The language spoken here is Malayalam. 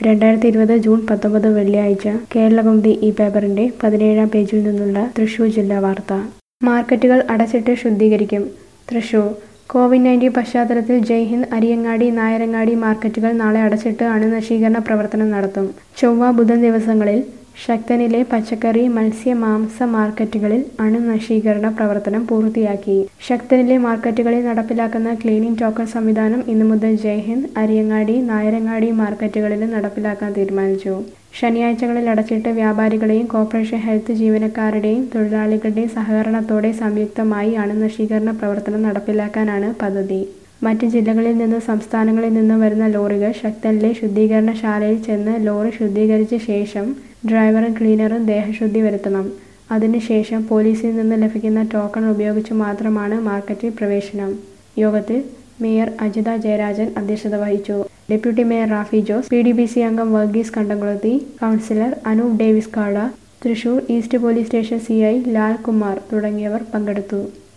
രണ്ടായിരത്തി ഇരുപത് ജൂൺ പത്തൊമ്പത് വെള്ളിയാഴ്ച കേരളകൗമുദി ഈ പേപ്പറിന്റെ പതിനേഴാം പേജിൽ നിന്നുള്ള തൃശൂർ ജില്ലാ വാർത്ത മാർക്കറ്റുകൾ അടച്ചിട്ട് ശുദ്ധീകരിക്കും തൃശൂർ കോവിഡ് നയൻറ്റീൻ പശ്ചാത്തലത്തിൽ ജയ്ഹിന്ദ് അരിയങ്ങാടി നായരങ്ങാടി മാർക്കറ്റുകൾ നാളെ അടച്ചിട്ട് അണുനശീകരണ പ്രവർത്തനം നടത്തും ചൊവ്വ ബുധൻ ദിവസങ്ങളിൽ ശക്തനിലെ പച്ചക്കറി മത്സ്യ മാംസ മാർക്കറ്റുകളിൽ അണുനശീകരണ പ്രവർത്തനം പൂർത്തിയാക്കി ശക്തനിലെ മാർക്കറ്റുകളിൽ നടപ്പിലാക്കുന്ന ക്ലീനിംഗ് ടോക്കൺ സംവിധാനം ഇന്നു മുതൽ ജയ്ഹിന്ദ് അരിയങ്ങാടി നായരങ്ങാടി മാർക്കറ്റുകളിലും നടപ്പിലാക്കാൻ തീരുമാനിച്ചു ശനിയാഴ്ചകളിൽ അടച്ചിട്ട് വ്യാപാരികളെയും കോർപ്പറേഷൻ ഹെൽത്ത് ജീവനക്കാരുടെയും തൊഴിലാളികളുടെയും സഹകരണത്തോടെ സംയുക്തമായി അണുനശീകരണ പ്രവർത്തനം നടപ്പിലാക്കാനാണ് പദ്ധതി മറ്റ് ജില്ലകളിൽ നിന്ന് സംസ്ഥാനങ്ങളിൽ നിന്ന് വരുന്ന ലോറികൾ ശക്തനിലെ ശുദ്ധീകരണശാലയിൽ ചെന്ന് ലോറി ശുദ്ധീകരിച്ച ശേഷം ഡ്രൈവറും ക്ലീനറും ദേഹശുദ്ധി വരുത്തണം അതിനുശേഷം പോലീസിൽ നിന്ന് ലഭിക്കുന്ന ടോക്കൺ ഉപയോഗിച്ച് മാത്രമാണ് മാർക്കറ്റിൽ പ്രവേശനം യോഗത്തിൽ മേയർ അജിത ജയരാജൻ അധ്യക്ഷത വഹിച്ചു deputy mayor Rafi Jose P D B C അംഗം വർഗീസ് കണ്ടംകുളത്തി കൗൺസിലർ അനൂപ് ഡേവിസ് കാള Thrissur east police station C I Lalkumar തുടങ്ങിയവർ പങ്കെടുത്തു